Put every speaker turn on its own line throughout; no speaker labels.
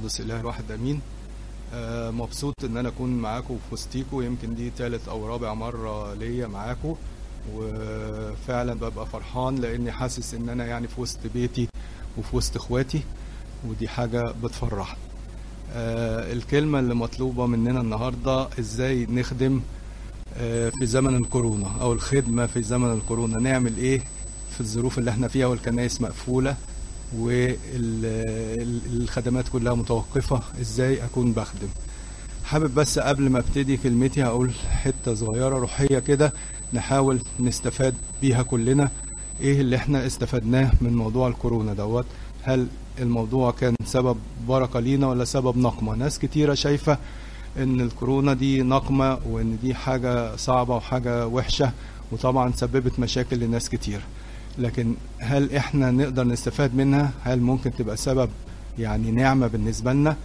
قدس اله الواحد امين آه، مبسوط ان انا اكون معاكم في وسطيكم يمكن دي تالت او رابع مره ليا معاكم وفعلا ببقى فرحان لاني حاسس ان انا يعني في وسط بيتي وفي وسط اخواتي ودي حاجه بتفرحني آه، الكلمه اللي مطلوبه مننا النهارده ازاي نخدم آه، في زمن الكورونا او الخدمه في زمن الكورونا نعمل ايه في الظروف اللي احنا فيها والكنائس مقفوله والخدمات كلها متوقفة ازاي اكون بخدم حابب بس قبل ما ابتدي كلمتي هقول حتة صغيرة روحية كده نحاول نستفاد بيها كلنا ايه اللي احنا استفدناه من موضوع الكورونا دوت هل الموضوع كان سبب بركة لينا ولا سبب نقمة ناس كتيرة شايفة ان الكورونا دي نقمة وان دي حاجة صعبة وحاجة وحشة وطبعا سببت مشاكل لناس كتير لكن هل احنا نقدر نستفاد منها هل ممكن تبقى سبب يعني نعمة بالنسبة لنا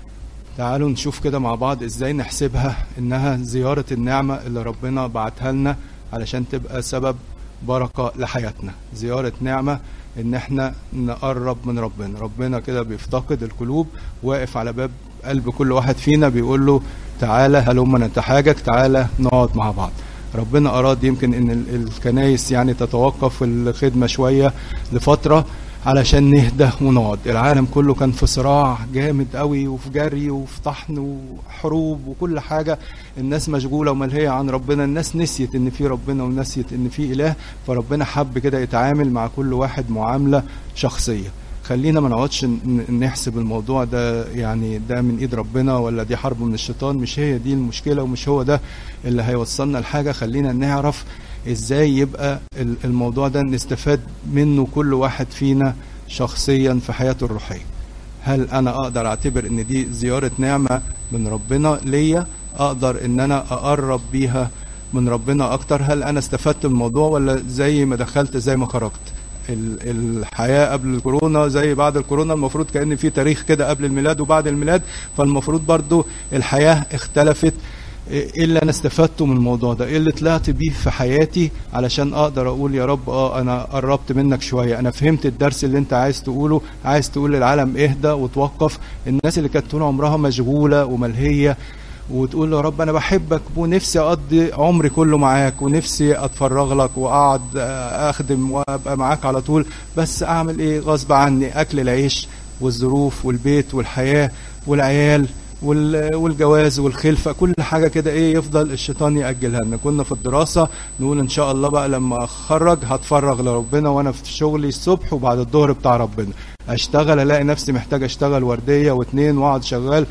تعالوا نشوف كده مع بعض ازاي نحسبها انها زيارة النعمة اللي ربنا بعتها لنا علشان تبقى سبب بركة لحياتنا زيارة نعمة ان احنا نقرب من ربنا ربنا كده بيفتقد القلوب واقف على باب قلب كل واحد فينا بيقول له تعالى هلما نتحاجج تعالى نقعد مع بعض ربنا أراد يمكن إن ال- الكنايس يعني تتوقف في الخدمة شوية لفترة علشان نهدى ونقعد العالم كله كان في صراع جامد قوي وفي جري وفي طحن وحروب وكل حاجة الناس مشغولة وملهية عن ربنا الناس نسيت ان في ربنا ونسيت ان في اله فربنا حب كده يتعامل مع كل واحد معاملة شخصية خلينا ما نقعدش ن- نحسب الموضوع ده يعني ده من ايد ربنا ولا دي حرب من الشيطان مش هي دي المشكله ومش هو ده اللي هيوصلنا لحاجه خلينا نعرف ازاي يبقى ال- الموضوع ده نستفاد منه كل واحد فينا شخصيا في حياته الروحيه هل انا اقدر اعتبر ان دي زياره نعمه من ربنا ليا اقدر ان انا اقرب بيها من ربنا اكتر هل انا استفدت من الموضوع ولا زي ما دخلت زي ما خرجت ال- الحياه قبل الكورونا زي بعد الكورونا المفروض كان في تاريخ كده قبل الميلاد وبعد الميلاد فالمفروض برضو الحياه اختلفت ايه اللي انا استفدته من الموضوع ده ايه اللي طلعت بيه في حياتي علشان اقدر اقول يا رب اه انا قربت منك شويه انا فهمت الدرس اللي انت عايز تقوله عايز تقول للعالم اهدى وتوقف الناس اللي كانت طول عمرها مشغوله وملهيه وتقول يا رب انا بحبك ونفسي اقضي عمري كله معاك ونفسي اتفرغ لك واقعد آه، اخدم وابقى معاك على طول بس اعمل ايه غصب عني اكل العيش والظروف والبيت والحياه والعيال وال- والجواز والخلفه كل حاجه كده ايه يفضل الشيطان ياجلها لنا كنا في الدراسه نقول ان شاء الله بقى لما اتخرج هتفرغ لربنا وانا في شغلي الصبح وبعد الظهر بتاع ربنا اشتغل الاقي نفسي محتاج اشتغل ورديه واثنين واقعد شغال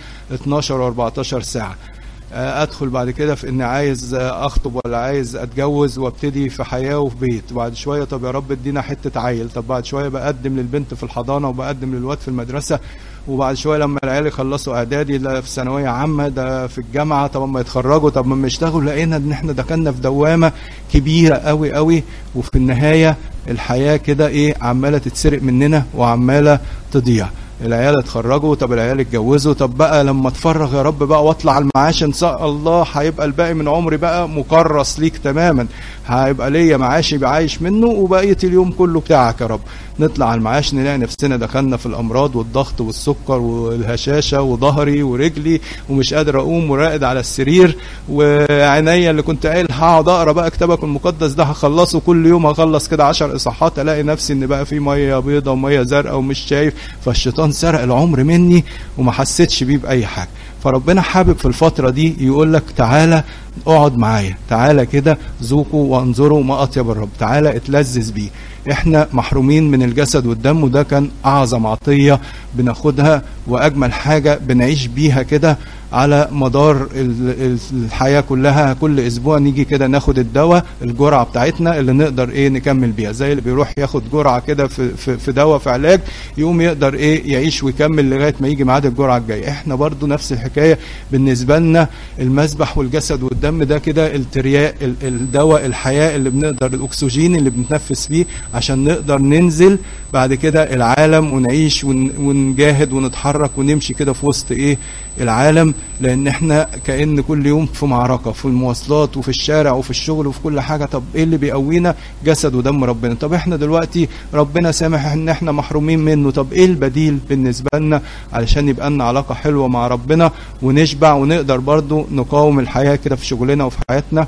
12 و14 ساعه آه، ادخل بعد كده في اني عايز آه، اخطب ولا عايز اتجوز وابتدي في حياه وفي بيت وبعد شويه طب يا رب ادينا حته عيل طب بعد شويه بقدم للبنت في الحضانه وبقدم للواد في المدرسه وبعد شويه لما العيال يخلصوا اعدادي ده في ثانويه عامه ده في الجامعه طب ما يتخرجوا طب ما يشتغلوا لقينا ان احنا دخلنا في دوامه كبيره قوي قوي وفي النهايه الحياه كده ايه عماله تتسرق مننا وعماله تضيع العيال اتخرجوا طب العيال اتجوزوا طب بقى لما اتفرغ يا رب بقى واطلع المعاش ان شاء الله هيبقى الباقي من عمري بقى مكرس ليك تماما هيبقى ليا معاش يبقى عايش منه وبقيه اليوم كله بتاعك يا رب نطلع على المعاش نلاقي نفسنا دخلنا في الامراض والضغط والسكر والهشاشه وظهري ورجلي ومش قادر اقوم وراقد على السرير وعينيا اللي كنت قايل هقعد اقرا بقى كتابك المقدس ده هخلصه كل يوم هخلص كده 10 اصحاحات الاقي نفسي ان بقى في ميه بيضه وميه زرقاء ومش شايف فالشيطان سرق العمر مني وما حسيتش بيه باي حاجه فربنا حابب في الفتره دي يقول لك تعالى اقعد معايا تعالى كده ذوقوا وانظروا ما اطيب الرب تعالى اتلذذ بيه احنا محرومين من الجسد والدم وده كان اعظم عطيه بناخدها واجمل حاجه بنعيش بيها كده على مدار ال- ال- الحياه كلها كل اسبوع نيجي كده ناخد الدواء الجرعه بتاعتنا اللي نقدر ايه نكمل بيها زي اللي بيروح ياخد جرعه كده في في, في دواء في علاج يقوم يقدر ايه يعيش ويكمل لغايه ما يجي ميعاد الجرعه الجايه احنا برضو نفس الحكايه الحكايه بالنسبه لنا المسبح والجسد والدم ده كده الترياق ال- الدواء الحياه اللي بنقدر الاكسجين اللي بنتنفس فيه عشان نقدر ننزل بعد كده العالم ونعيش ون- ونجاهد ونتحرك ونمشي كده في وسط ايه العالم لان احنا كان كل يوم في معركه في المواصلات وفي الشارع وفي الشغل وفي كل حاجه طب ايه اللي بيقوينا جسد ودم ربنا طب احنا دلوقتي ربنا سامح ان احنا محرومين منه طب ايه البديل بالنسبه لنا علشان يبقى لنا علاقه حلوه مع ربنا ونشبع ونقدر برضو نقاوم الحياه كده في شغلنا وفي حياتنا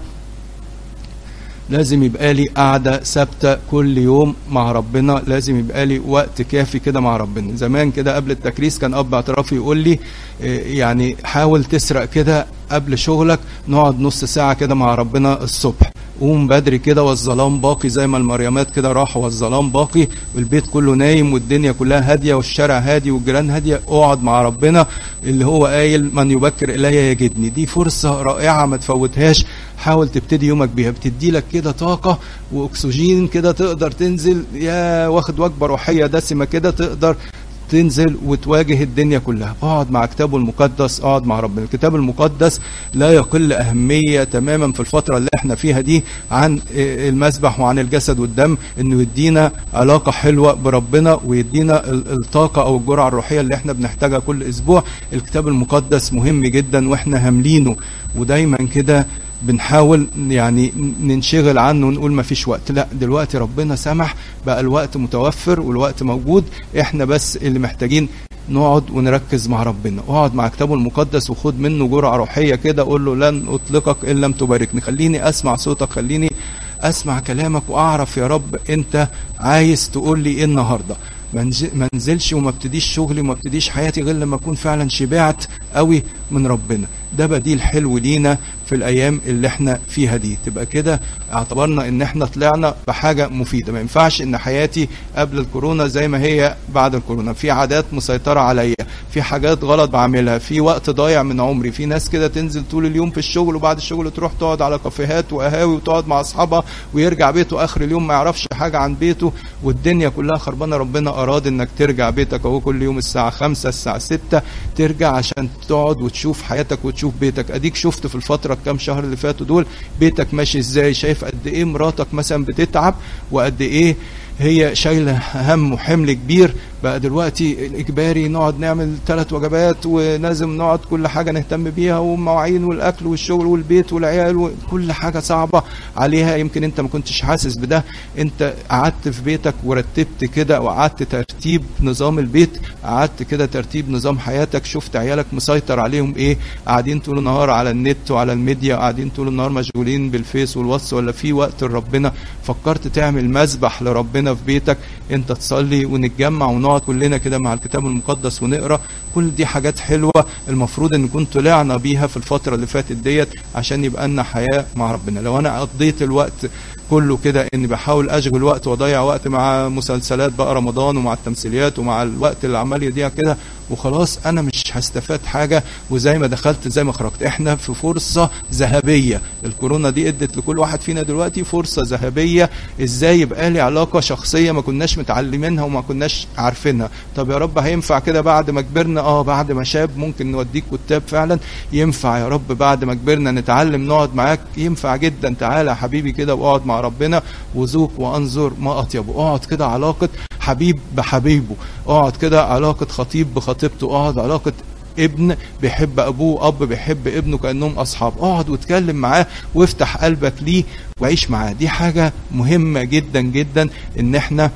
لازم يبقى لي قعده ثابته كل يوم مع ربنا لازم يبقى لي وقت كافي كده مع ربنا زمان كده قبل التكريس كان اب اعترافي يقول لي إيه، يعني حاول تسرق كده قبل شغلك نقعد نص ساعه كده مع ربنا الصبح قوم بدري كده والظلام باقي زي ما المريمات كده راحوا والظلام باقي والبيت كله نايم والدنيا كلها هاديه والشارع هادي والجيران هاديه اقعد مع ربنا اللي هو قايل من يبكر الي يجدني دي فرصه رائعه ما تفوتهاش حاول تبتدي يومك بيها بتدي لك كده طاقه واكسجين كده تقدر تنزل يا واخد وجبه روحيه دسمه كده تقدر تنزل وتواجه الدنيا كلها اقعد مع كتابه المقدس اقعد مع ربنا الكتاب المقدس لا يقل أهمية تماما في الفترة اللي احنا فيها دي عن المسبح وعن الجسد والدم انه يدينا علاقة حلوة بربنا ويدينا ال- الطاقة او الجرعة الروحية اللي احنا بنحتاجها كل اسبوع الكتاب المقدس مهم جدا واحنا هاملينه ودايما كده بنحاول يعني ننشغل عنه ونقول ما فيش وقت لا دلوقتي ربنا سمح بقى الوقت متوفر والوقت موجود احنا بس اللي محتاجين نقعد ونركز مع ربنا اقعد مع كتابه المقدس وخد منه جرعة روحية كده قول له لن اطلقك ان لم تباركني خليني اسمع صوتك خليني اسمع كلامك واعرف يا رب انت عايز تقول لي ايه النهارده ما نج- ما انزلش وما ابتديش شغلي وما ابتديش حياتي غير لما اكون فعلا شبعت قوي من ربنا ده بديل حلو لينا في الايام اللي احنا فيها دي تبقى كده اعتبرنا ان احنا طلعنا بحاجه مفيده ما ينفعش ان حياتي قبل الكورونا زي ما هي بعد الكورونا في عادات مسيطره عليا في حاجات غلط بعملها في وقت ضايع من عمري في ناس كده تنزل طول اليوم في الشغل وبعد الشغل تروح تقعد على كافيهات وقهاوي وتقعد مع اصحابها ويرجع بيته اخر اليوم ما يعرفش حاجه عن بيته والدنيا كلها خربانه ربنا اراد انك ترجع بيتك اهو كل يوم الساعه 5 الساعه 6 ترجع عشان تقعد وتشوف حياتك وتشوف بيتك اديك شفت في الفتره الكام شهر اللي فاتوا دول بيتك ماشي ازاي شايف قد ايه مراتك مثلا بتتعب وقد ايه هي شايله هم وحمل كبير بقى دلوقتي الاجباري نقعد نعمل ثلاث وجبات ولازم نقعد كل حاجه نهتم بيها والمواعين والاكل والشغل والبيت والعيال وكل حاجه صعبه عليها يمكن انت ما كنتش حاسس بده انت قعدت في بيتك ورتبت كده وقعدت ترتيب نظام البيت قعدت كده ترتيب نظام حياتك شفت عيالك مسيطر عليهم ايه قاعدين طول النهار على النت وعلى الميديا قاعدين طول النهار مشغولين بالفيس والواتس ولا في وقت لربنا فكرت تعمل مسبح لربنا في بيتك انت تصلي ونتجمع ونقعد كلنا كده مع الكتاب المقدس ونقرا كل دي حاجات حلوه المفروض ان نكون طلعنا بيها في الفتره اللي فاتت ديت عشان يبقى لنا حياه مع ربنا لو انا قضيت الوقت كله كده اني بحاول اشغل وقت واضيع وقت مع مسلسلات بقى رمضان ومع التمثيليات ومع الوقت اللي عمال يضيع كده وخلاص انا مش هستفاد حاجه وزي ما دخلت زي ما خرجت احنا في فرصه ذهبيه الكورونا دي ادت لكل واحد فينا دلوقتي فرصه ذهبيه ازاي يبقى لي علاقه شخصيه ما كناش متعلمينها وما كناش عارفينها طب يا رب هينفع كده بعد ما كبرنا اه بعد ما شاب ممكن نوديك كتاب فعلا ينفع يا رب بعد ما كبرنا نتعلم نقعد معاك ينفع جدا تعالى يا حبيبي كده واقعد مع ربنا وذوق وانظر ما اطيبه اقعد كده علاقه حبيب بحبيبه اقعد كده علاقه خطيب بخطيبته اقعد علاقه ابن بيحب ابوه اب بيحب ابنه كانهم اصحاب اقعد واتكلم معاه وافتح قلبك ليه وعيش معاه دي حاجه مهمه جدا جدا ان احنا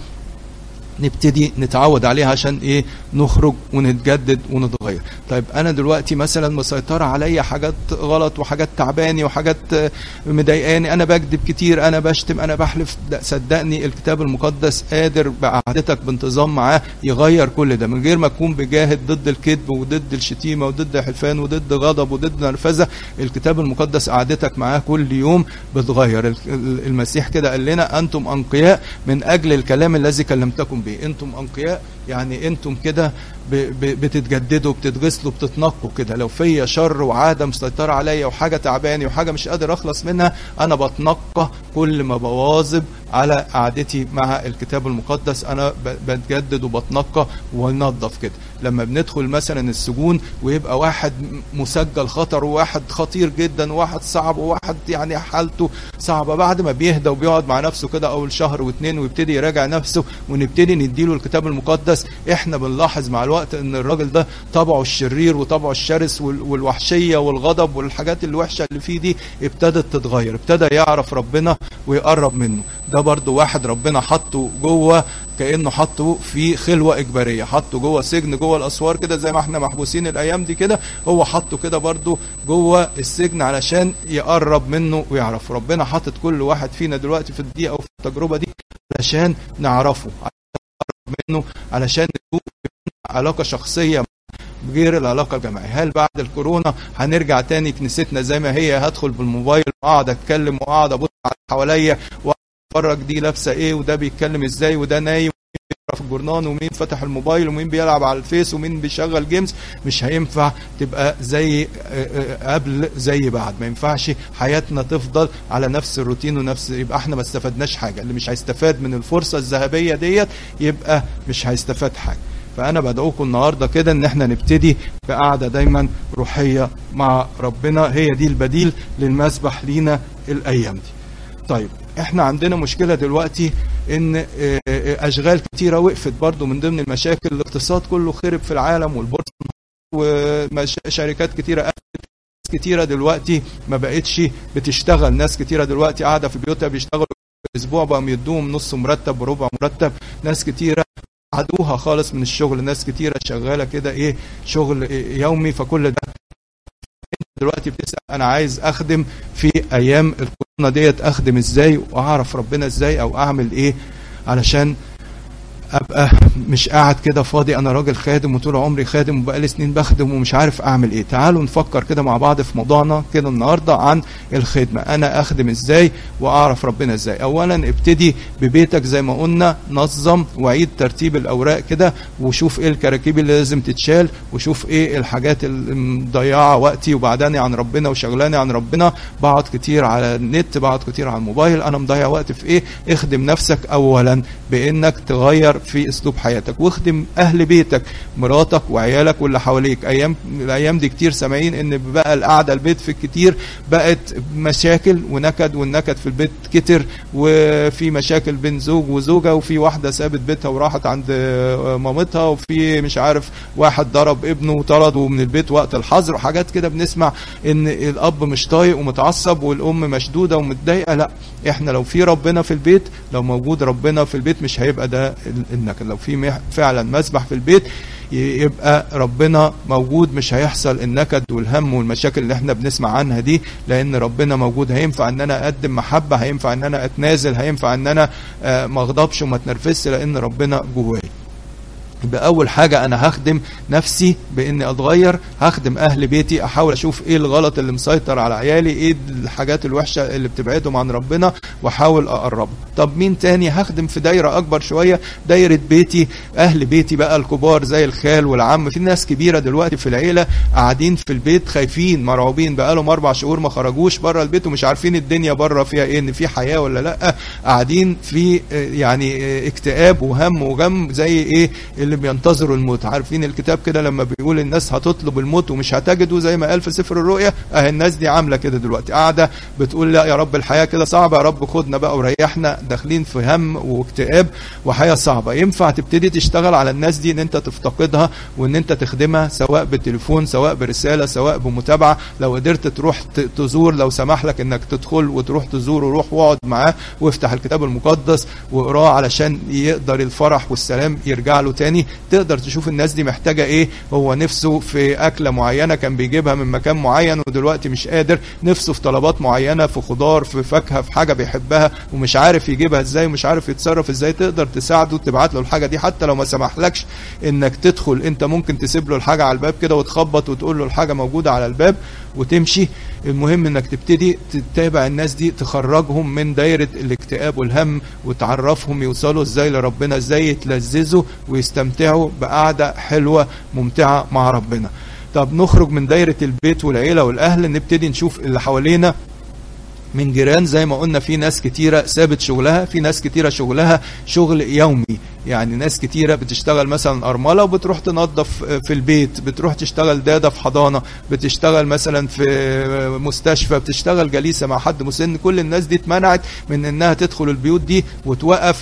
نبتدي نتعود عليها عشان ايه نخرج ونتجدد ونتغير طيب انا دلوقتي مثلا مسيطره عليا حاجات غلط وحاجات تعباني وحاجات آه، مضايقاني انا بكذب كتير انا بشتم انا بحلف لا، صدقني الكتاب المقدس قادر بقعدتك بانتظام معاه يغير كل ده من غير ما تكون بجاهد ضد الكذب وضد الشتيمه وضد الحلفان وضد غضب وضد نرفزه الكتاب المقدس قعدتك معاه كل يوم بتغير ال- ال- المسيح كده قال لنا انتم انقياء من اجل الكلام الذي كلمتكم به انتم انقياء يعني انتم كده ب- ب- بتتجددوا بتتغسلوا بتتنقوا كده لو فيا شر وعاده مسيطره عليا وحاجه تعباني وحاجه مش قادر اخلص منها انا بتنقى كل ما بواظب على قعدتي مع الكتاب المقدس انا ب- بتجدد وبتنقى وننظف كده لما بندخل مثلا السجون ويبقى واحد مسجل خطر وواحد خطير جدا وواحد صعب وواحد يعني حالته صعبه بعد ما بيهدى وبيقعد مع نفسه كده اول شهر واتنين ويبتدي يراجع نفسه ونبتدي نديله الكتاب المقدس احنا بنلاحظ مع الوقت ان الراجل ده طبعه الشرير وطبعه الشرس وال- والوحشيه والغضب والحاجات الوحشه اللي فيه دي ابتدت تتغير ابتدى يعرف ربنا ويقرب منه ده برضو واحد ربنا حطه جوه كانه حطه في خلوه اجباريه حطه جوه سجن جوه الاسوار كده زي ما احنا محبوسين الايام دي كده هو حطه كده برضو جوه السجن علشان يقرب منه ويعرف ربنا حاطط كل واحد فينا دلوقتي في الدقيقه او في التجربه دي علشان نعرفه علشان نقرب منه علشان نكون علاقه شخصيه غير العلاقه الجماعيه هل بعد الكورونا هنرجع تاني كنيستنا زي ما هي هدخل بالموبايل واقعد اتكلم واقعد ابص على اللي حواليا واتفرج دي لابسه ايه وده بيتكلم ازاي وده نايم بيقرا في الجورنان ومين فتح الموبايل ومين بيلعب على الفيس ومين بيشغل جيمز مش هينفع تبقى زي آه، آه، قبل زي بعد ما ينفعش حياتنا تفضل على نفس الروتين ونفس يبقى احنا ما استفدناش حاجه اللي مش هيستفاد من الفرصه الذهبيه ديت يبقى مش هيستفاد حاجه فانا بدعوكم النهارده كده ان احنا نبتدي بقعده دايما روحيه مع ربنا هي دي البديل للمسبح لينا الايام دي طيب احنا عندنا مشكله دلوقتي ان اه، اه، اشغال كتيره وقفت برضو من ضمن المشاكل الاقتصاد كله خرب في العالم والبورصه وشركات كتيره قفلت ناس كتيره دلوقتي ما بقتش بتشتغل ناس كتيره دلوقتي قاعده في بيوتها بيشتغلوا اسبوع بقى يدوهم نص مرتب وربع مرتب ناس كتيره عدوها خالص من الشغل ناس كتيره شغاله كده ايه شغل إيه يومي فكل ده دلوقتي بتسال انا عايز اخدم في ايام الكورونا ديت اخدم ازاي واعرف ربنا ازاي او اعمل ايه علشان ابقى مش قاعد كده فاضي انا راجل خادم وطول عمري خادم وبقالي سنين بخدم ومش عارف اعمل ايه تعالوا نفكر كده مع بعض في موضوعنا كده النهارده عن الخدمه انا اخدم ازاي واعرف ربنا ازاي اولا ابتدي ببيتك زي ما قلنا نظم وعيد ترتيب الاوراق كده وشوف ايه الكراكيب اللي لازم تتشال وشوف ايه الحاجات اللي مضيعه وقتي وبعداني عن ربنا وشغلاني عن ربنا بقعد كتير على النت بقعد كتير على الموبايل انا مضيع وقت في ايه اخدم نفسك اولا بانك تغير في اسلوب حياتك واخدم اهل بيتك مراتك وعيالك واللي حواليك ايام الايام دي كتير سامعين ان بقى القعده البيت في الكتير بقت مشاكل ونكد والنكد في البيت كتر وفي مشاكل بين زوج وزوجه وفي واحده سابت بيتها وراحت عند مامتها وفي مش عارف واحد ضرب ابنه وطرده من البيت وقت الحظر وحاجات كده بنسمع ان الاب مش طايق ومتعصب والام مشدوده ومتضايقه لا احنا لو في ربنا في البيت لو موجود ربنا في البيت مش هيبقى ده النكد لو في مح- فعلا مسبح في البيت ي- يبقى ربنا موجود مش هيحصل النكد والهم والمشاكل اللي احنا بنسمع عنها دي لان ربنا موجود هينفع ان انا اقدم محبه هينفع ان انا اتنازل هينفع ان انا آه، ما اغضبش وما اتنرفزش لان ربنا جوايا يبقى اول حاجه انا هخدم نفسي باني اتغير هخدم اهل بيتي احاول اشوف ايه الغلط اللي مسيطر على عيالي ايه الحاجات الوحشه اللي بتبعدهم عن ربنا واحاول اقربهم طب مين تاني هخدم في دايره اكبر شويه دايره بيتي اهل بيتي بقى الكبار زي الخال والعم في ناس كبيره دلوقتي في العيله قاعدين في البيت خايفين مرعوبين بقالهم اربع شهور ما خرجوش بره البيت ومش عارفين الدنيا بره فيها ايه ان في حياه ولا لا قاعدين في آه، يعني آه، اكتئاب وهم وغم زي ايه اللي بينتظروا الموت عارفين الكتاب كده لما بيقول الناس هتطلب الموت ومش هتجدوا زي ما قال في سفر الرؤيا اه الناس دي عامله كده دلوقتي قاعده بتقول لا يا رب الحياه كده صعبه يا رب خدنا بقى وريحنا داخلين في هم واكتئاب وحياه صعبه ينفع تبتدي تشتغل على الناس دي ان انت تفتقدها وان انت تخدمها سواء بالتليفون سواء برساله سواء بمتابعه لو قدرت تروح ت- تزور لو سمح لك انك تدخل وتروح تزور وروح واقعد معاه وافتح الكتاب المقدس واقراه علشان يقدر الفرح والسلام يرجع له تاني تقدر تشوف الناس دي محتاجه ايه هو نفسه في اكله معينه كان بيجيبها من مكان معين ودلوقتي مش قادر نفسه في طلبات معينه في خضار في فاكهه في حاجه بيحبها ومش عارف يجيبها ازاي ومش عارف يتصرف ازاي تقدر تساعده تبعت له الحاجه دي حتى لو ما سمحلكش انك تدخل انت ممكن تسيب له الحاجه على الباب كده وتخبط وتقول له الحاجه موجوده على الباب وتمشي المهم انك تبتدي تتابع الناس دي تخرجهم من دايرة الاكتئاب والهم وتعرفهم يوصلوا ازاي لربنا ازاي يتلذذوا ويستمتعوا بقعدة حلوة ممتعة مع ربنا طب نخرج من دايرة البيت والعيلة والاهل نبتدي نشوف اللي حوالينا من جيران زي ما قلنا في ناس كتيرة سابت شغلها في ناس كتيرة شغلها شغل يومي يعني ناس كتيرة بتشتغل مثلا أرملة وبتروح تنظف في البيت بتروح تشتغل دادة في حضانة بتشتغل مثلا في مستشفى بتشتغل جليسة مع حد مسن كل الناس دي اتمنعت من انها تدخل البيوت دي وتوقف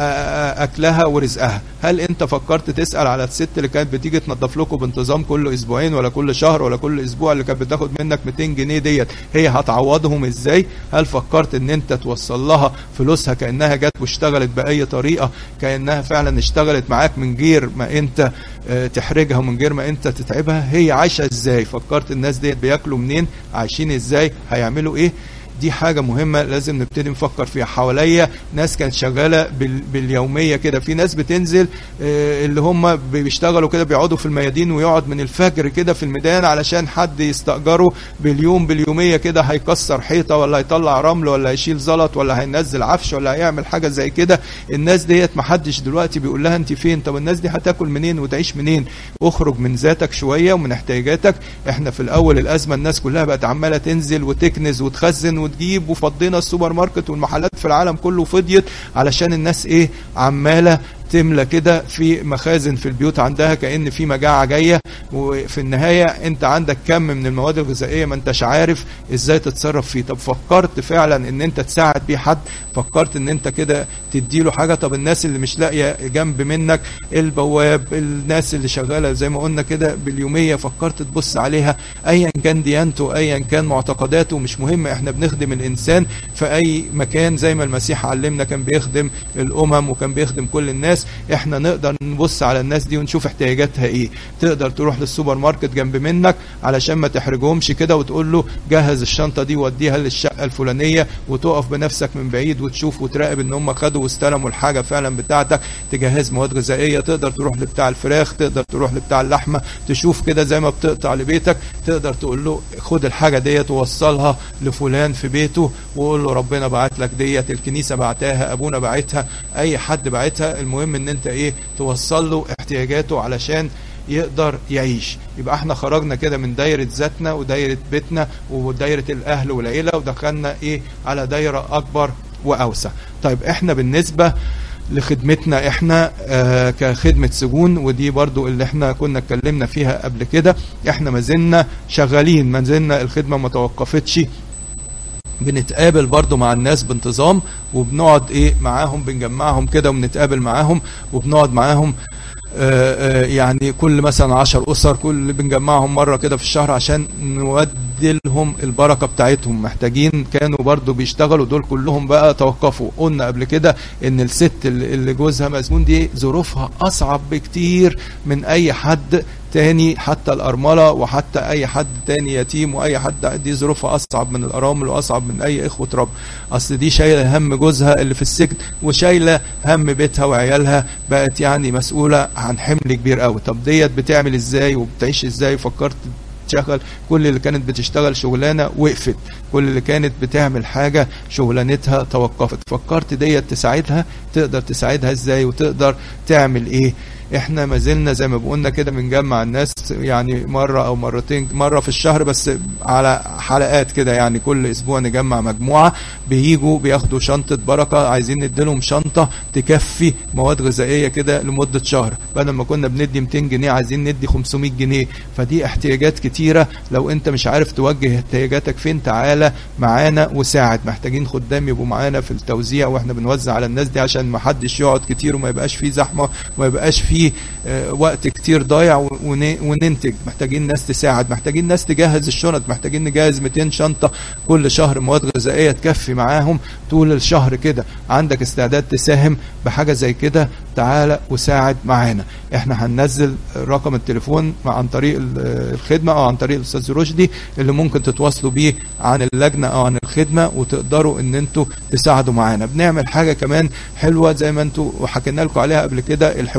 اكلها ورزقها هل انت فكرت تسال على الست اللي كانت بتيجي تنظف لكم بانتظام كل اسبوعين ولا كل شهر ولا كل اسبوع اللي كانت بتاخد منك 200 جنيه ديت هي هتعوضهم ازاي هل فكرت ان انت توصل لها فلوسها كانها جت واشتغلت باي طريقه كانها فعلا اشتغلت معاك من غير ما انت تحرجها ومن غير ما انت تتعبها هي عايشه ازاي فكرت الناس ديت بياكلوا منين عايشين ازاي هيعملوا ايه دي حاجة مهمة لازم نبتدي نفكر فيها حواليا ناس كانت شغالة بال... باليومية كده في ناس بتنزل آه اللي هم بيشتغلوا كده بيقعدوا في الميادين ويقعد من الفجر كده في الميدان علشان حد يستأجره باليوم باليومية كده هيكسر حيطة ولا هيطلع رمل ولا هيشيل زلط ولا هينزل عفش ولا هيعمل حاجة زي كده الناس ديت محدش دلوقتي بيقول لها انت فين طب الناس دي هتاكل منين وتعيش منين اخرج من ذاتك شوية ومن احتياجاتك احنا في الاول الازمة الناس كلها بقت عمالة تنزل وتكنز وتخزن وتجيب وفضينا السوبر ماركت والمحلات في العالم كله فضيت علشان الناس ايه عماله تملى كده في مخازن في البيوت عندها كأن في مجاعة جاية وفي النهاية انت عندك كم من المواد الغذائية ما انتش عارف ازاي تتصرف فيه طب فكرت فعلا ان انت تساعد بيه حد فكرت ان انت كده تديله حاجة طب الناس اللي مش لاقية جنب منك البواب الناس اللي شغالة زي ما قلنا كده باليومية فكرت تبص عليها ايا كان ديانته ايا كان معتقداته مش مهم احنا بنخدم الانسان في اي مكان زي ما المسيح علمنا كان بيخدم الامم وكان بيخدم كل الناس احنا نقدر نبص على الناس دي ونشوف احتياجاتها ايه تقدر تروح للسوبر ماركت جنب منك علشان ما تحرجهمش كده وتقول له جهز الشنطة دي وديها للشقة الفلانية وتقف بنفسك من بعيد وتشوف وتراقب ان هم خدوا واستلموا الحاجة فعلا بتاعتك تجهز مواد غذائية تقدر تروح لبتاع الفراخ تقدر تروح لبتاع اللحمة تشوف كده زي ما بتقطع لبيتك تقدر تقول له خد الحاجة ديت ووصلها لفلان في بيته وقول له ربنا بعت لك ديت الكنيسة بعتها ابونا بعتها اي حد بعتها المهم ان انت ايه توصل له احتياجاته علشان يقدر يعيش يبقى احنا خرجنا كده من دايرة ذاتنا ودايرة بيتنا ودايرة الاهل والعيلة ودخلنا ايه على دايرة اكبر واوسع طيب احنا بالنسبة لخدمتنا احنا آه كخدمة سجون ودي برضو اللي احنا كنا اتكلمنا فيها قبل كده احنا ما زلنا شغالين ما زلنا الخدمة ما توقفتش بنتقابل برضو مع الناس بانتظام وبنقعد ايه معاهم بنجمعهم كده وبنتقابل معاهم وبنقعد معاهم آآ آآ يعني كل مثلا عشر أسر كل بنجمعهم مرة كده في الشهر عشان نودي لهم البركة بتاعتهم محتاجين كانوا برضو بيشتغلوا دول كلهم بقى توقفوا قلنا قبل كده ان الست اللي جوزها مسجون دي ظروفها أصعب بكتير من أي حد تاني حتى الأرملة وحتى أي حد تاني يتيم وأي حد دي ظروفها أصعب من الأرامل وأصعب من أي إخوة رب أصل دي شايلة هم جوزها اللي في السجن وشايلة هم بيتها وعيالها بقت يعني مسؤولة عن حمل كبير قوي طب ديت بتعمل إزاي وبتعيش إزاي فكرت تشتغل كل اللي كانت بتشتغل شغلانه وقفت كل اللي كانت بتعمل حاجه شغلانتها توقفت فكرت ديت تساعدها تقدر تساعدها ازاي وتقدر تعمل ايه احنا ما زلنا زي ما بقولنا كده بنجمع الناس يعني مرة او مرتين مرة في الشهر بس على حلقات كده يعني كل اسبوع نجمع مجموعة بييجوا بياخدوا شنطة بركة عايزين نديلهم شنطة تكفي مواد غذائية كده لمدة شهر بدل ما كنا بندي 200 جنيه عايزين ندي 500 جنيه فدي احتياجات كتيرة لو انت مش عارف توجه احتياجاتك فين تعالى معانا وساعد محتاجين خدام يبقوا معانا في التوزيع واحنا بنوزع على الناس دي عشان ما حدش يقعد كتير وما يبقاش فيه زحمة وما يبقاش فيه في وقت كتير ضايع وننتج محتاجين ناس تساعد محتاجين ناس تجهز الشنط محتاجين نجهز 200 شنطة كل شهر مواد غذائية تكفي معاهم طول الشهر كده عندك استعداد تساهم بحاجة زي كده تعالى وساعد معانا احنا هننزل رقم التليفون عن طريق الخدمة او عن طريق الاستاذ رشدي اللي ممكن تتواصلوا بيه عن اللجنة او عن الخدمة وتقدروا ان انتوا تساعدوا معانا بنعمل حاجة كمان حلوة زي ما انتوا وحكينا لكم عليها قبل كده الحوالة السماوية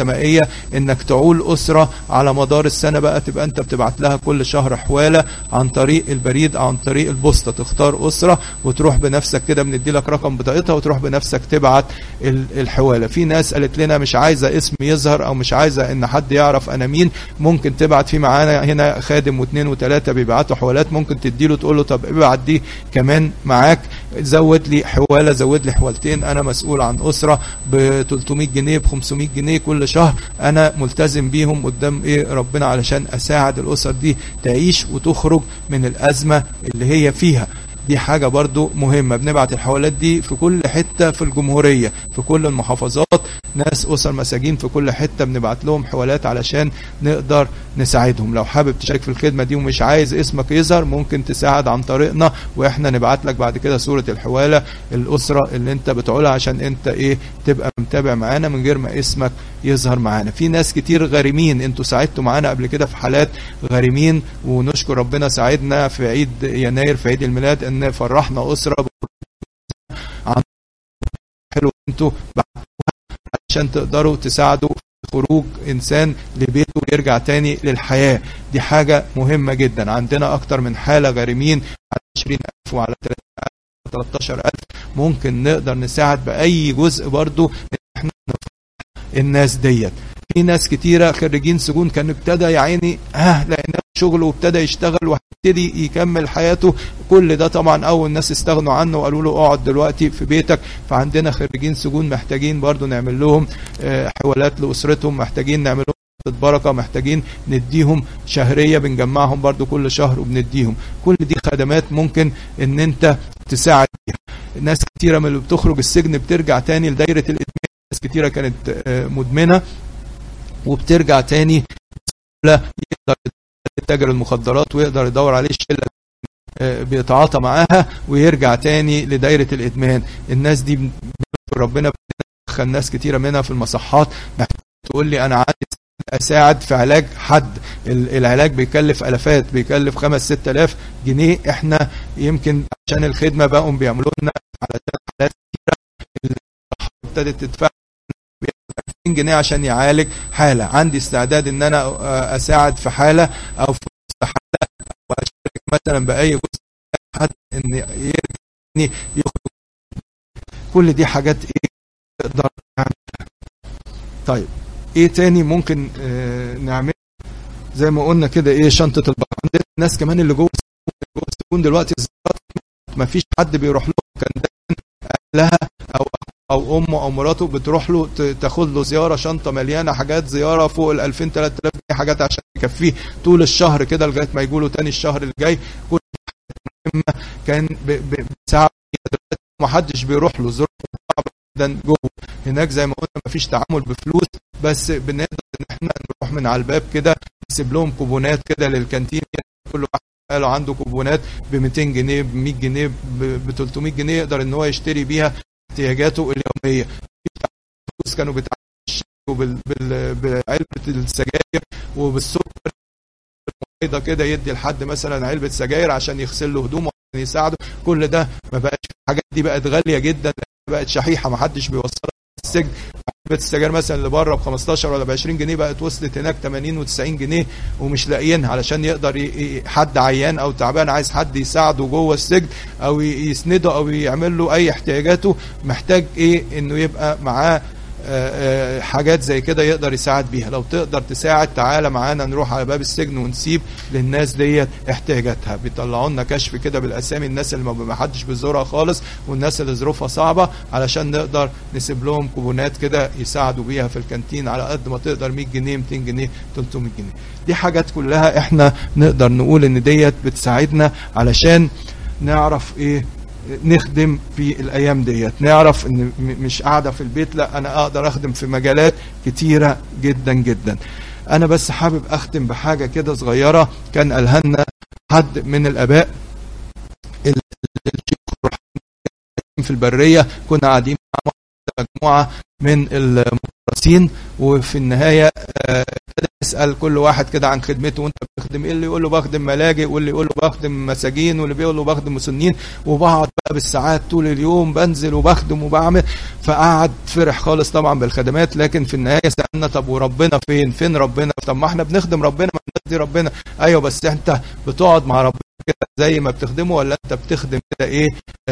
السمائيه انك تعول اسره على مدار السنه بقى تبقى انت بتبعت لها كل شهر حواله عن طريق البريد او عن طريق البوسطه تختار اسره وتروح بنفسك كده بندي لك رقم بطاقتها وتروح بنفسك تبعت الحواله في ناس قالت لنا مش عايزه اسم يظهر او مش عايزه ان حد يعرف انا مين ممكن تبعت في معانا هنا خادم واثنين وثلاثه بيبعتوا حوالات ممكن تدي له تقول له طب ابعت دي كمان معاك زود لي حواله زود لي حوالتين انا مسؤول عن اسره ب 300 جنيه ب 500 جنيه كل شهر انا ملتزم بيهم قدام ايه ربنا علشان اساعد الاسر دي تعيش وتخرج من الازمه اللي هي فيها دي حاجة برضو مهمة بنبعت الحوالات دي في كل حتة في الجمهورية في كل المحافظات ناس أسر مساجين في كل حتة بنبعت لهم حوالات علشان نقدر نساعدهم لو حابب تشارك في الخدمة دي ومش عايز اسمك يظهر ممكن تساعد عن طريقنا واحنا نبعت لك بعد كده صورة الحوالة الأسرة اللي انت بتقولها عشان انت ايه تبقى متابع معانا من غير ما اسمك يظهر معانا في ناس كتير غارمين انتوا ساعدتوا معانا قبل كده في حالات غارمين ونشكر ربنا ساعدنا في عيد يناير في عيد الميلاد ان فرحنا اسره عن حلو انتوا عشان تقدروا تساعدوا خروج انسان لبيته ويرجع تاني للحياه دي حاجه مهمه جدا عندنا اكتر من حاله غارمين على 20000 وعلى 13000 ممكن نقدر نساعد باي جزء برضو ان احنا الناس ديت في ناس كتيرة خريجين سجون كان ابتدى يا عيني ها لقيناه شغله وابتدى يشتغل وهيبتدي يكمل حياته كل ده طبعا اول ناس استغنوا عنه وقالوا له اقعد دلوقتي في بيتك فعندنا خريجين سجون محتاجين برضو نعمل لهم حوالات لاسرتهم محتاجين نعمل لهم بركة محتاجين نديهم شهرية بنجمعهم برضو كل شهر وبنديهم كل دي خدمات ممكن ان انت تساعد بيها ناس كتيرة من اللي بتخرج السجن بترجع تاني لدايرة الادمان ناس كتيرة كانت مدمنة وبترجع تاني يقدر يتاجر المخدرات ويقدر يدور عليه الشله بيتعاطى معاها ويرجع تاني لدايره الادمان الناس دي ربنا دخل ناس كتيره منها في المصحات تقول لي انا عايز اساعد في علاج حد العلاج بيكلف الافات بيكلف خمس ست الاف جنيه احنا يمكن عشان الخدمه بقوا بيعملوا لنا على حالات كتيره ابتدت تدفع 2000 جنيه عشان يعالج حاله عندي استعداد ان انا اساعد في حاله او في حاله واشارك مثلا باي جزء حد ان يرجع يخرج كل دي حاجات ايه تقدر نعملها طيب ايه تاني ممكن آه نعمل زي ما قلنا كده ايه شنطه البحر عندنا الناس كمان اللي جوه جوه السجون دلوقتي ما فيش حد بيروح لهم كان اهلها او او امه او مراته بتروح له تاخد له زياره شنطه مليانه حاجات زياره فوق ال 2000 3000 جنيه حاجات عشان تكفيه طول الشهر كده لغايه ما يجوا له تاني الشهر اللي جاي كل مهمه كان بساعه دلوقتي ما حدش بيروح له ظروف صعبه جدا جوه هناك زي ما قلنا ما فيش تعامل بفلوس بس بنقدر ان احنا نروح من على الباب كده نسيب لهم كوبونات كده للكانتين كل واحد قالوا عنده كوبونات ب 200 جنيه ب 100 جنيه ب 300 جنيه يقدر ان هو يشتري بيها احتياجاته اليوميه فلوس كانوا بيتعاملوا بعلبه السجاير وبالسكر ايضا كده يدي لحد مثلا علبه سجاير عشان يغسل له هدومه عشان يساعده كل ده ما بقاش الحاجات دي بقت غاليه جدا بقت شحيحه ما حدش بيوصلها السجن علبه السجاير مثلا اللي بره ب 15 ولا ب 20 جنيه بقت وصلت هناك 80 و90 جنيه ومش لاقيينها علشان يقدر حد عيان او تعبان عايز حد يساعده جوه السجن او يسنده او يعمل له اي احتياجاته محتاج ايه انه يبقى معاه حاجات زي كده يقدر يساعد بيها لو تقدر تساعد تعالى معانا نروح على باب السجن ونسيب للناس ديت احتياجاتها بيطلعوا لنا كشف كده بالاسامي الناس اللي ما حدش بيزورها خالص والناس اللي ظروفها صعبه علشان نقدر نسيب لهم كوبونات كده يساعدوا بيها في الكانتين على قد ما تقدر 100 جنيه 200 جنيه 300 جنيه دي حاجات كلها احنا نقدر نقول ان ديت بتساعدنا علشان نعرف ايه نخدم في الايام ديت نعرف ان مش قاعده في البيت لا انا اقدر اخدم في مجالات كتيره جدا جدا انا بس حابب اختم بحاجه كده صغيره كان الهنا حد من الاباء في البريه كنا قاعدين مع مجموعه من المدرسين مكرسين وفي النهايه آه، ابتدى يسال كل واحد كده عن خدمته وانت بتخدم ايه اللي يقول له بخدم ملاجئ واللي يقول له بخدم مساجين واللي بيقول له بخدم مسنين وبقعد بقى بالساعات طول اليوم بنزل وبخدم وبعمل فقعد فرح خالص طبعا بالخدمات لكن في النهايه سالنا طب وربنا فين فين ربنا طب ما احنا بنخدم ربنا ما الناس دي ربنا ايوه بس انت بتقعد مع ربنا كده زي ما بتخدمه ولا انت بتخدم كده ايه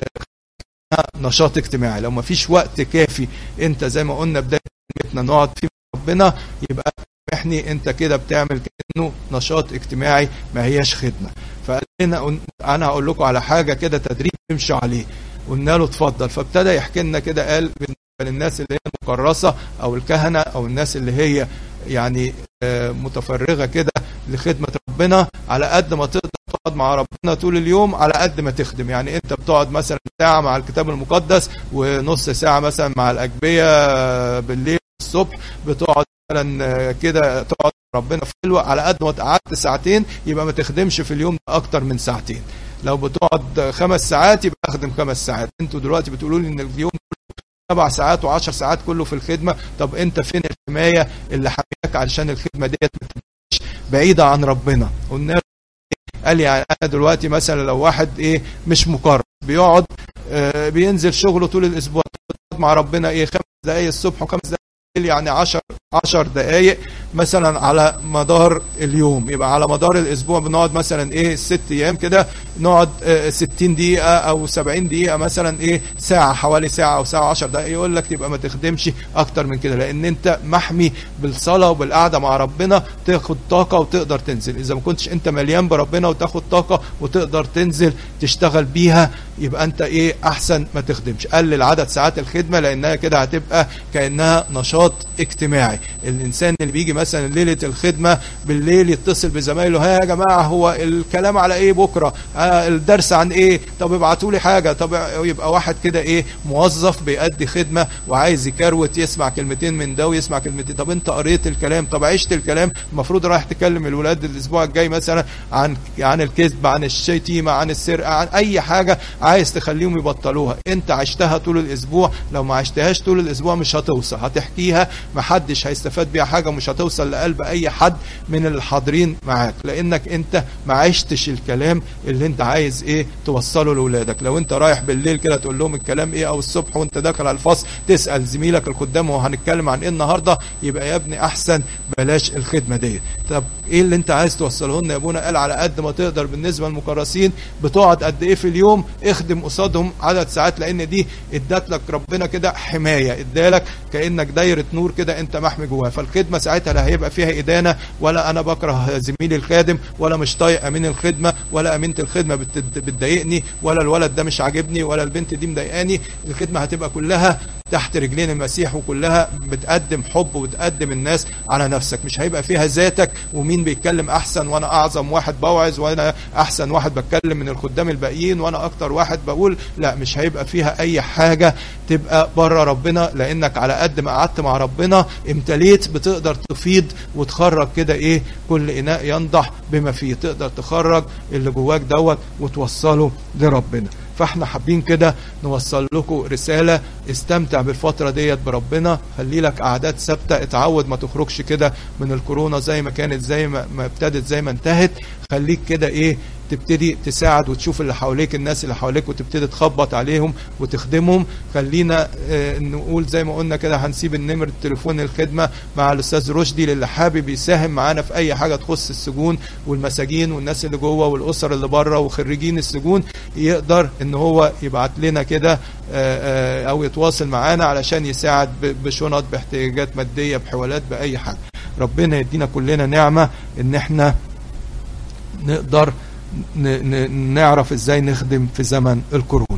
آه، نشاط اجتماعي لو ما فيش وقت كافي انت زي ما قلنا بدايه كلمتنا نقعد فيه مع ربنا يبقى سامحني انت كده بتعمل كانه نشاط اجتماعي ما هياش خدمه فقلنا انا هقول لكم على حاجه كده تدريب تمشوا عليه قلنا له اتفضل فابتدى يحكي لنا كده قال بالنسبه للناس اللي هي مكرسه او الكهنه او الناس اللي هي يعني آه، متفرغه كده لخدمه ربنا على قد ما تقدر تقعد مع ربنا طول اليوم على قد ما تخدم يعني انت بتقعد مثلا ساعه مع الكتاب المقدس ونص ساعه مثلا مع الاجبيه بالليل الصبح بتقعد مثلا كده تقعد مع ربنا في الوقت على قد ما قعدت ساعتين يبقى ما تخدمش في اليوم ده اكتر من ساعتين لو بتقعد خمس ساعات يبقى اخدم خمس ساعات انتوا دلوقتي بتقولوا لي ان اليوم كله سبع ساعات وعشر ساعات كله في الخدمه طب انت فين الحمايه اللي حماك علشان الخدمه ديت ما تبقاش بعيده عن ربنا قلنا له قال يعني انا دلوقتي مثلا لو واحد ايه مش مقرر بيقعد آه بينزل شغله طول الاسبوع بتقعد مع ربنا ايه خمس دقائق الصبح وخمس دقائق بالليل، يعني 10 10 دقائق مثلا على مدار اليوم يبقى على مدار الاسبوع بنقعد مثلا ايه ست ايام كده نقعد آه، 60 دقيقه او 70 دقيقه مثلا ايه ساعه حوالي ساعه او ساعه 10 دقائق يقول لك تبقى ما تخدمش اكتر من كده لان انت محمي بالصلاه وبالقعده مع ربنا تاخد طاقه وتقدر تنزل اذا ما كنتش انت مليان بربنا وتاخد طاقه وتقدر تنزل تشتغل بيها يبقى انت ايه احسن ما تخدمش قلل عدد ساعات الخدمه لانها كده هتبقى كانها نشاط اجتماعي الانسان اللي بيجي مثلا ليله الخدمه بالليل يتصل بزمايله ها يا جماعه هو الكلام على ايه بكره آه الدرس عن ايه طب ابعتوا لي حاجه طب يبقى واحد كده ايه موظف بيأدي خدمه وعايز يكروت يسمع كلمتين من ده ويسمع كلمتين طب انت قريت الكلام طب عشت الكلام المفروض رايح تكلم الولاد الاسبوع الجاي مثلا عن عن الكذب عن الشتيمه عن السرقه عن اي حاجه عايز تخليهم يبطلوها انت عشتها طول الاسبوع لو ما عشتهاش طول الاسبوع مش هتوصل هتحكيها محدش هيستفاد بيها حاجه مش هتوصل لقلب اي حد من الحاضرين معاك لانك انت ما عشتش الكلام اللي انت عايز ايه توصله لاولادك لو انت رايح بالليل كده تقول لهم الكلام ايه او الصبح وانت داخل على الفصل تسال زميلك القدام هو هنتكلم عن ايه النهارده يبقى يا ابني احسن بلاش الخدمه دي طب ايه اللي انت عايز توصله لنا يا ابونا قال على قد ما تقدر بالنسبه للمكرسين بتقعد قد ايه في اليوم اخدم قصادهم عدد ساعات لان دي ادت لك ربنا كده حمايه ادالك كانك دايره نور كده انت محمي جواها فالخدمه ساعتها لا هيبقى فيها ادانه ولا انا بكره زميلي الخادم ولا مش طايق امين الخدمه ولا امينه الخدمه بت- بتضايقني ولا الولد ده مش عاجبني ولا البنت دي مضايقاني الخدمه هتبقى كلها تحت رجلين المسيح وكلها بتقدم حب وبتقدم الناس على نفسك مش هيبقى فيها ذاتك ومين بيتكلم احسن وانا اعظم واحد بوعظ وانا احسن واحد بتكلم من الخدام الباقيين وانا اكتر واحد بقول لا مش هيبقى فيها اي حاجه تبقى بره ربنا لانك على قد ما قعدت مع ربنا امتليت بتقدر تفيض وتخرج كده ايه كل اناء ينضح بما فيه تقدر تخرج اللي جواك دوت وتوصله لربنا فاحنا حابين كده نوصل لكم رسالة استمتع بالفترة ديت بربنا خلي لك قعدات ثابتة اتعود ما تخرجش كده من الكورونا زي ما كانت زي ما, ما ابتدت زي ما انتهت خليك كده ايه تبتدي تساعد وتشوف اللي حواليك الناس اللي حواليك وتبتدي تخبط عليهم وتخدمهم خلينا اه نقول زي ما قلنا كده هنسيب النمر التليفون الخدمة مع الاستاذ رشدي للي حابب يساهم معانا في اي حاجة تخص السجون والمساجين والناس اللي جوه والاسر اللي بره وخريجين السجون يقدر ان هو يبعت لنا كده اه اه او يتواصل معانا علشان يساعد ب- بشنط باحتياجات مادية بحوالات بأي حاجة ربنا يدينا كلنا نعمة ان احنا نقدر ن- ن- نعرف ازاي نخدم في زمن الكورونا